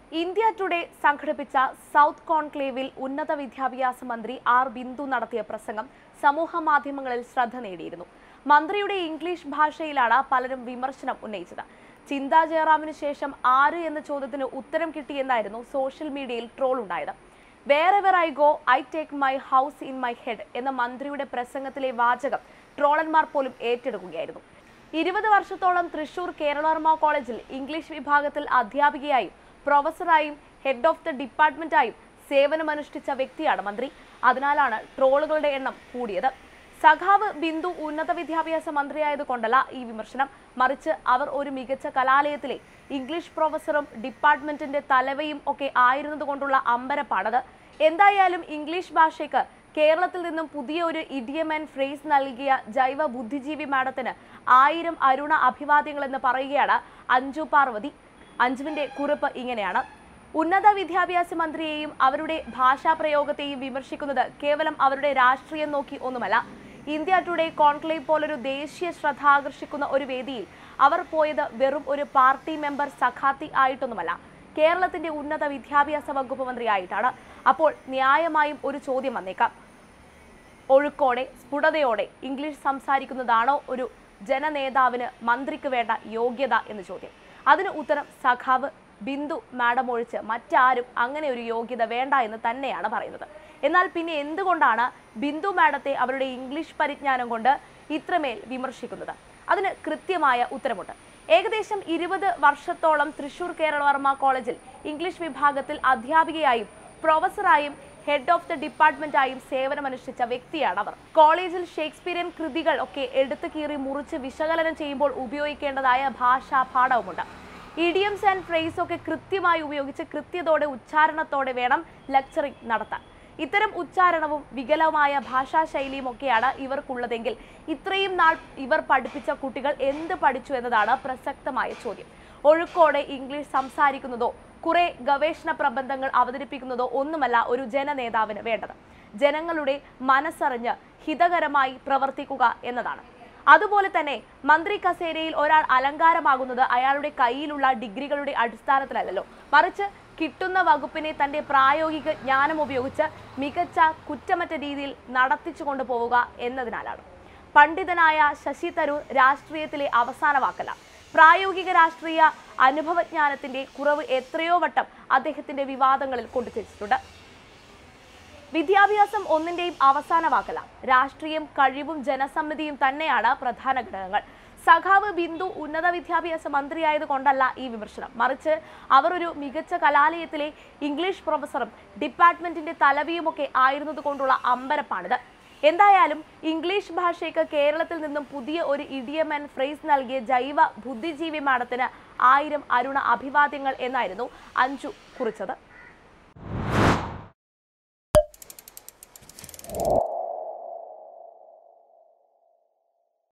India today സംഘടിപ്പിച്ച south കോൺക്ലേവിൽ ഉന്നത വിദ്യാഭ്യാസ മന്ത്രി ആർ ബിന്ദു നടത്തിയ പ്രസംഗം സമൂഹ മാധ്യമങ്ങളിൽ ശ്രദ്ധ നേടിയിരുന്നു മന്ത്രിയുടെ ഇംഗ്ലീഷ് ഭാഷയിലാണ് പലരും വിമർശനം ഉന്നയിച്ചത് ചിന്താ ജയറാമിന് ശേഷം ആര് എന്ന ചോദ്യത്തിന് ഉത്തരം കിട്ടിയെന്നായിരുന്നു സോഷ്യൽ മീഡിയയിൽ ട്രോൾ ഉണ്ടായത് wherever I go I take my house in my head എന്ന മന്ത്രിയുടെ പ്രസംഗത്തിലെ വാചകം ട്രോളന്മാർ പോലും ഏറ്റെടുക്കുകയായിരുന്നു ഇരുപത് വർഷത്തോളം തൃശൂർ കേരളവർമ്മ കോളേജിൽ ഇംഗ്ലീഷ് വിഭാഗത്തിൽ അധ്യാപികയായും പ്രൊഫസറായും ഹെഡ് ഓഫ് ദ ഡിപ്പാർട്ട്മെന്റായും സേവനമനുഷ്ഠിച്ച വ്യക്തിയാണ് മന്ത്രി അതിനാലാണ് ട്രോളുകളുടെ എണ്ണം കൂടിയത് സഖാവ് ബിന്ദു ഉന്നത വിദ്യാഭ്യാസ മന്ത്രിയായതുകൊണ്ടല്ല ഈ വിമർശനം മറിച്ച് അവർ ഒരു മികച്ച കലാലയത്തിലെ ഇംഗ്ലീഷ് പ്രൊഫസറും ഡിപ്പാർട്ട്മെന്റിന്റെ തലവയും ഒക്കെ ആയിരുന്നതുകൊണ്ടുള്ള അമ്പരപ്പാണത് എന്തായാലും ഇംഗ്ലീഷ് ഭാഷയ്ക്ക് കേരളത്തിൽ നിന്നും പുതിയ ഒരു ഇഡിയം ആൻഡ് ഫ്രേസ് നൽകിയ ജൈവ ബുദ്ധിജീവി മാഡത്തിന് ആയിരം അരുണ അഭിവാദ്യങ്ങൾ എന്ന് പറയുകയാണ് അഞ്ജു പാർവതി അഞ്ജുവിന്റെ കുറിപ്പ് ഇങ്ങനെയാണ് ഉന്നത വിദ്യാഭ്യാസ മന്ത്രിയെയും അവരുടെ ഭാഷാ പ്രയോഗത്തെയും വിമർശിക്കുന്നത് കേവലം അവരുടെ രാഷ്ട്രീയം നോക്കി ഒന്നുമല്ല ഇന്ത്യ ടുഡേ കോൺക്ലേവ് പോലൊരു ദേശീയ ശ്രദ്ധ ആകർഷിക്കുന്ന ഒരു വേദിയിൽ അവർ പോയത് വെറും ഒരു പാർട്ടി മെമ്പർ സഖാത്തി ആയിട്ടൊന്നുമല്ല കേരളത്തിന്റെ ഉന്നത വിദ്യാഭ്യാസ വകുപ്പ് മന്ത്രിയായിട്ടാണ് അപ്പോൾ ന്യായമായും ഒരു ചോദ്യം വന്നേക്കാം ഒഴുക്കോടെ സ്ഫുടതയോടെ ഇംഗ്ലീഷ് സംസാരിക്കുന്നതാണോ ഒരു ജനനേതാവിന് മന്ത്രിക്ക് വേണ്ട യോഗ്യത എന്ന് ചോദ്യം അതിന് ഉത്തരം സഖാവ് ബിന്ദു മാഡം ഒഴിച്ച് മറ്റാരും അങ്ങനെ ഒരു യോഗ്യത വേണ്ട എന്ന് തന്നെയാണ് പറയുന്നത് എന്നാൽ പിന്നെ എന്തുകൊണ്ടാണ് ബിന്ദു മാഡത്തെ അവരുടെ ഇംഗ്ലീഷ് പരിജ്ഞാനം കൊണ്ട് ഇത്രമേൽ വിമർശിക്കുന്നത് അതിന് കൃത്യമായ ഉത്തരമുണ്ട് ഏകദേശം ഇരുപത് വർഷത്തോളം തൃശൂർ കേരളവർമ്മ കോളേജിൽ ഇംഗ്ലീഷ് വിഭാഗത്തിൽ അധ്യാപികയായും പ്രൊഫസറായും ഹെഡ് ഓഫ് ദ ഡിപ്പാർട്ട്മെന്റായും സേവനമനുഷ്ഠിച്ച വ്യക്തിയാണ് അവർ കോളേജിൽ ഷേക്സ്പിയൻ കൃതികൾ ഒക്കെ എടുത്തു കീറി മുറിച്ച് വിശകലനം ചെയ്യുമ്പോൾ ഉപയോഗിക്കേണ്ടതായ ഭാഷാ പാഠവുമുണ്ട് ഇഡിയംസ് ആൻഡ് ഫ്രേസ് ഒക്കെ കൃത്യമായി ഉപയോഗിച്ച് കൃത്യതോടെ ഉച്ചാരണത്തോടെ വേണം ലെക്ചറിംഗ് നടത്താൻ ഇത്തരം ഉച്ചാരണവും വികലമായ ഭാഷാ ശൈലിയും ഒക്കെയാണ് ഇവർക്കുള്ളതെങ്കിൽ ഇത്രയും നാൾ ഇവർ പഠിപ്പിച്ച കുട്ടികൾ എന്ത് പഠിച്ചു എന്നതാണ് പ്രസക്തമായ ചോദ്യം ഒഴുക്കോടെ ഇംഗ്ലീഷ് സംസാരിക്കുന്നതോ കുറെ ഗവേഷണ പ്രബന്ധങ്ങൾ അവതരിപ്പിക്കുന്നതോ ഒന്നുമല്ല ഒരു ജനനേതാവിന് വേണ്ടത് ജനങ്ങളുടെ മനസ്സറിഞ്ഞ് ഹിതകരമായി പ്രവർത്തിക്കുക എന്നതാണ് അതുപോലെ തന്നെ മന്ത്രി കസേരയിൽ ഒരാൾ അലങ്കാരമാകുന്നത് അയാളുടെ കയ്യിലുള്ള ഡിഗ്രികളുടെ അടിസ്ഥാനത്തിലല്ലല്ലോ മറിച്ച് കിട്ടുന്ന വകുപ്പിനെ തന്റെ പ്രായോഗിക ജ്ഞാനം ഉപയോഗിച്ച് മികച്ച കുറ്റമറ്റ രീതിയിൽ നടത്തിച്ചു കൊണ്ടുപോവുക എന്നതിനാലാണ് പണ്ഡിതനായ ശശി തരൂർ രാഷ്ട്രീയത്തിലെ അവസാന വാക്കല്ല പ്രായോഗിക രാഷ്ട്രീയ അനുഭവജ്ഞാനത്തിന്റെ കുറവ് എത്രയോ വട്ടം അദ്ദേഹത്തിന്റെ വിവാദങ്ങളിൽ കൊണ്ടുവച്ചിട്ടുണ്ട് വിദ്യാഭ്യാസം ഒന്നിന്റെയും അവസാന വാക്കല്ല രാഷ്ട്രീയം കഴിവും ജനസമ്മതിയും തന്നെയാണ് പ്രധാന ഘടകങ്ങൾ സഖാവ് ബിന്ദു ഉന്നത വിദ്യാഭ്യാസ മന്ത്രിയായത് കൊണ്ടല്ല ഈ വിമർശനം മറിച്ച് അവർ ഒരു മികച്ച കലാലയത്തിലെ ഇംഗ്ലീഷ് പ്രൊഫസറും ഡിപ്പാർട്ട്മെന്റിന്റെ തലവിയുമൊക്കെ ആയിരുന്നത് കൊണ്ടുള്ള അമ്പരപ്പാണിത് എന്തായാലും ഇംഗ്ലീഷ് ഭാഷയ്ക്ക് കേരളത്തിൽ നിന്നും പുതിയ ഒരു ഇഡിയം ആൻഡ് ഫ്രേസ് നൽകിയ ജൈവ ബുദ്ധിജീവി മാഡത്തിന് ആയിരം അരുണ അഭിവാദ്യങ്ങൾ എന്നായിരുന്നു അഞ്ജു കുറിച്ചത്